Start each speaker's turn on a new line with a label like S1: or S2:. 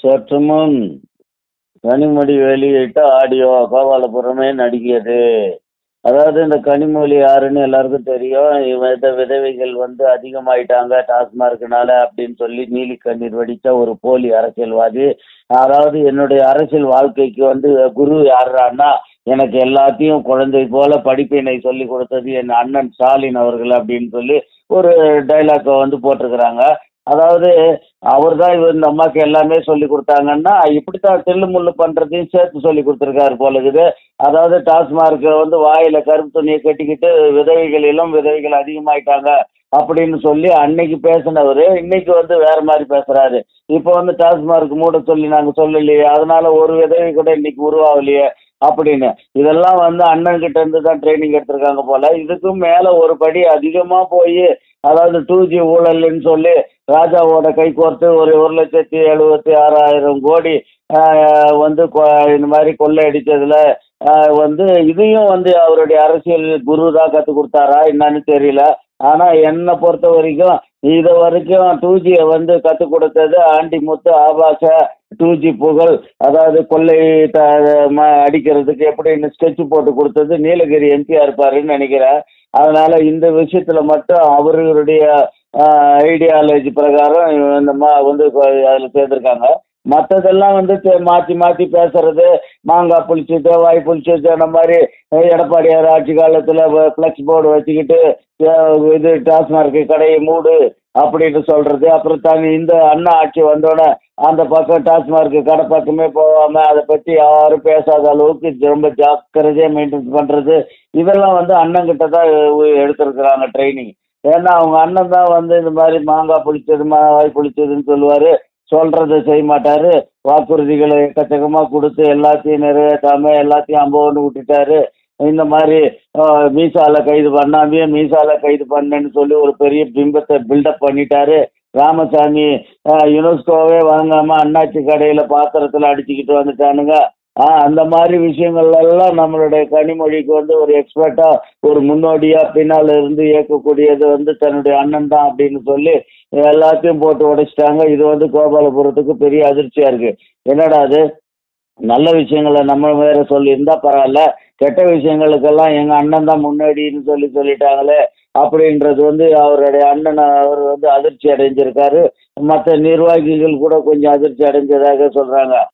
S1: சற்று முன் கனிமொழி வெளியிட்ட ஆடியோ கோபாலபுரமே நடிக்கிறது அதாவது இந்த கனிமொழி யாருன்னு எல்லாருக்கும் தெரியும் இவ- இந்த விதவைகள் வந்து அதிகமாயிட்டாங்க டாஸ்மார்க்னால அப்படின்னு சொல்லி நீலி கண்ணீர் வடித்த ஒரு போலி அரசியல்வாதி அதாவது என்னுடைய அரசியல் வாழ்க்கைக்கு வந்து குரு யாருன்னா எனக்கு எல்லாத்தையும் குழந்தை போல படிப்பினை சொல்லி கொடுத்தது என் அண்ணன் ஸ்டாலின் அவர்கள் அப்படின்னு சொல்லி ஒரு டைலாக்கை வந்து போட்டிருக்கிறாங்க அதாவது அவர் தான் இவர் இந்த அம்மாக்கு எல்லாமே சொல்லி கொடுத்தாங்கன்னா இப்படித்தான் தில்லு முள்ளு பண்ணுறதையும் சேர்த்து சொல்லி கொடுத்துருக்காரு போல இருக்குது அதாவது டாஸ்மார்க் வந்து வாயில கருப்பு துணியை கட்டிக்கிட்டு விதவைகள் இளம் விதவைகள் அதிகமாயிட்டாங்க அப்படின்னு சொல்லி அன்னைக்கு பேசினவர் இன்னைக்கு வந்து வேற மாதிரி பேசுறாரு இப்போ வந்து டாஸ்மார்க் மூட சொல்லி நாங்கள் சொல்லலையே அதனால ஒரு விதவை கூட இன்னைக்கு உருவாகலையே அப்படின்னு இதெல்லாம் வந்து அண்ணன் கிட்ட இருந்து தான் ட்ரைனிங் எடுத்திருக்காங்க போல இதுக்கும் மேல ஒரு படி அதிகமா போய் அதாவது டூ ஜி ஊழல்னு சொல்லி ராஜாவோட கை கோர்த்து ஒரு ஒரு லட்சத்தி எழுபத்தி ஆறாயிரம் கோடி ஆஹ், வந்து கொ- இந்த மாதிரி கொள்ளையடிச்சதுல ஆஹ், வந்து இதையும் வந்து அவருடைய அரசியல் குரு தான் கற்றுக் கொடுத்தாரா என்னன்னு தெரியல ஆனா என்னை பொறுத்த வரைக்கும் இது வரைக்கும் டூ ஜியை வந்து கற்றுக் கொடுத்தது ஆண்டி முத்து ஆபாச டூ ஜி புகழ் அதாவது கொள்ளை த- ம- அடிக்கிறதுக்கு எப்படின்னு ஸ்கெட்ச் போட்டு கொடுத்தது நீலகிரி எம்பியா இருப்பாருன்னு நினைக்கிறேன் அதனால இந்த விஷயத்துல மட்டும் அவர்களுடைய ஐடியாலஜி பிரகாரம் இந்த மா வந்து அதில் சேர்ந்துருக்காங்க மற்றதெல்லாம் வந்து தெ- மாற்றி மாற்றி பேசுறது மாங்காய் புளிச்சது வாய் புளிச்சது அந்த மாதிரி அஹ், எடப்பாடியார் ஆட்சி காலத்தில் ஃப்ளெக்ஸ் போர்டு வச்சுக்கிட்டு அஹ், இது டாஸ்மார்க் கடையை மூடு அப்படின்னு சொல்றது அப்புறம் தனி இந்த அண்ணா ஆட்சி வந்தோடனே அந்த பக்கம் டாஸ்மார்க் கடை பக்கமே போகாம அதை பற்றி யாரும் பேசாத அளவுக்கு ரொம்ப ஜாக்கிரதையா மெயின்டைன் பண்றது இதெல்லாம் வந்து அண்ணன் கிட்ட தான் எடுத்திருக்கிறாங்க ட்ரைனிங் ஏன்னா அவங்க அண்ணன் தான் வந்து இந்த மாதிரி மாங்காய் புளிச்சது மா வாய் புளிச்சதுன்னு சொல்லுவாரு சொல்றதை செய்ய மாட்டாரு வாக்குறுதிகளை எக்கச்சக்கமா கொடுத்து எல்லாத்தையும் நிறைவேற்றாம எல்லாத்தையும் அம்பவன்னு விட்டுட்டாரு இந்த மாதிரி ஆஹ், மீசால கைது பண்ணாமையே மீசால கைது பண்ணேன்னு சொல்லி ஒரு பெரிய பிம்பத்தை பில்டப் பண்ணிட்டாரு ராமசாமி ஆஹ், யுனெஸ்கோவே வாங்காம அண்ணாச்சி கடையில பாத்திரத்துல அடிச்சுக்கிட்டு வந்துட்டானுங்க ஆ அந்த மாதிரி விஷயங்கள் எல்லாம் நம்மளுடைய கனிமொழிக்கு வந்து ஒரு எக்ஸ்பர்ட்டா ஒரு முன்னோடியா பின்னால இருந்து இயக்கக்கூடியது வந்து தன்னுடைய அண்ணன் தான் அப்படின்னு சொல்லி எல்லாத்தையும் போட்டு உடைச்சிட்டாங்க இது வந்து கோபாலபுரத்துக்கு பெரிய அதிர்ச்சியா இருக்கு என்னடா அது நல்ல விஷயங்களை நம்ம வேற சொல்லியிருந்தா பரவாயில்ல கெட்ட விஷயங்களுக்கெல்லாம் எங்க அண்ணன் தான் முன்னாடின்னு சொல்லி சொல்லிட்டாங்களே அப்படின்றது வந்து அவருடைய அண்ணன் அவர் வந்து அதிர்ச்சி அடைஞ்சிருக்காரு மற்ற நிர்வாகிகள் கூட கொஞ்சம் அதிர்ச்சி அடைஞ்சதாக சொல்றாங்க